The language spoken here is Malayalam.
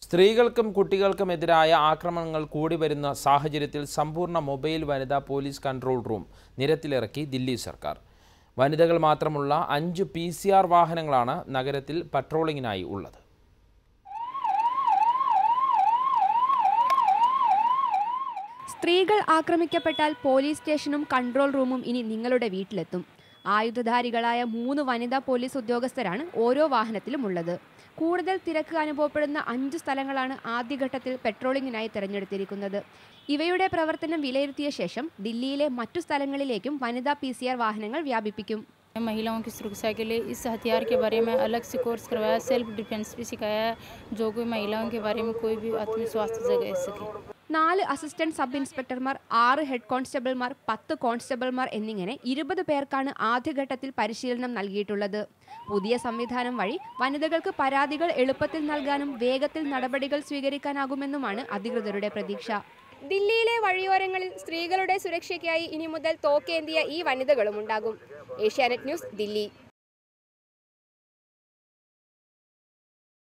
സ്ത്രീകൾക്കും കുട്ടികൾക്കുമെതിരായ ആക്രമണങ്ങൾ കൂടി വരുന്ന സാഹചര്യത്തിൽ സമ്പൂർണ്ണ മൊബൈൽ വനിതാ പോലീസ് കൺട്രോൾ റൂം നിരത്തിലിറക്കി ദില്ലി സർക്കാർ വനിതകൾ മാത്രമുള്ള അഞ്ച് പി സി ആർ വാഹനങ്ങളാണ് നഗരത്തിൽ പട്രോളിങ്ങിനായി ഉള്ളത് സ്ത്രീകൾ ആക്രമിക്കപ്പെട്ടാൽ പോലീസ് സ്റ്റേഷനും കൺട്രോൾ റൂമും ഇനി നിങ്ങളുടെ വീട്ടിലെത്തും ആയുധധാരികളായ മൂന്ന് വനിതാ പോലീസ് ഉദ്യോഗസ്ഥരാണ് ഓരോ വാഹനത്തിലും ഉള്ളത് കൂടുതൽ തിരക്ക് അനുഭവപ്പെടുന്ന അഞ്ച് സ്ഥലങ്ങളാണ് ആദ്യഘട്ടത്തിൽ പെട്രോളിങ്ങിനായി തിരഞ്ഞെടുത്തിരിക്കുന്നത് ഇവയുടെ പ്രവർത്തനം വിലയിരുത്തിയ ശേഷം ദില്ലിയിലെ മറ്റു സ്ഥലങ്ങളിലേക്കും വനിതാ പി വാഹനങ്ങൾ വ്യാപിപ്പിക്കും महिलाओं की सुरक्षा के लिए इस हथियार के बारे में अलग से कोर्स करवाया सेल्फ डिफेंस भी सिखाया है जो कोई महिलाओं के बारे में कोई भी आत्मविश्वास जगा सके നാല് അസിസ്റ്റന്റ് സബ് ഇൻസ്പെക്ടർമാർ ആറ് ഹെഡ് കോൺസ്റ്റബിൾമാർ പത്ത് കോൺസ്റ്റബിൾമാർ എന്നിങ്ങനെ ഇരുപത് പേർക്കാണ് ആദ്യഘട്ടത്തിൽ പരിശീലനം നൽകിയിട്ടുള്ളത് പുതിയ സംവിധാനം വഴി വനിതകൾക്ക് പരാതികൾ എളുപ്പത്തിൽ നൽകാനും വേഗത്തിൽ നടപടികൾ സ്വീകരിക്കാനാകുമെന്നുമാണ് അധികൃതരുടെ പ്രതീക്ഷ ദില്ലിയിലെ വഴിയോരങ്ങളിൽ സ്ത്രീകളുടെ സുരക്ഷയ്ക്കായി ഇനി മുതൽ തോക്കേന്തിയ ഈ വനിതകളും ഉണ്ടാകും ഏഷ്യാനെറ്റ് ന്യൂസ് ദില്ലി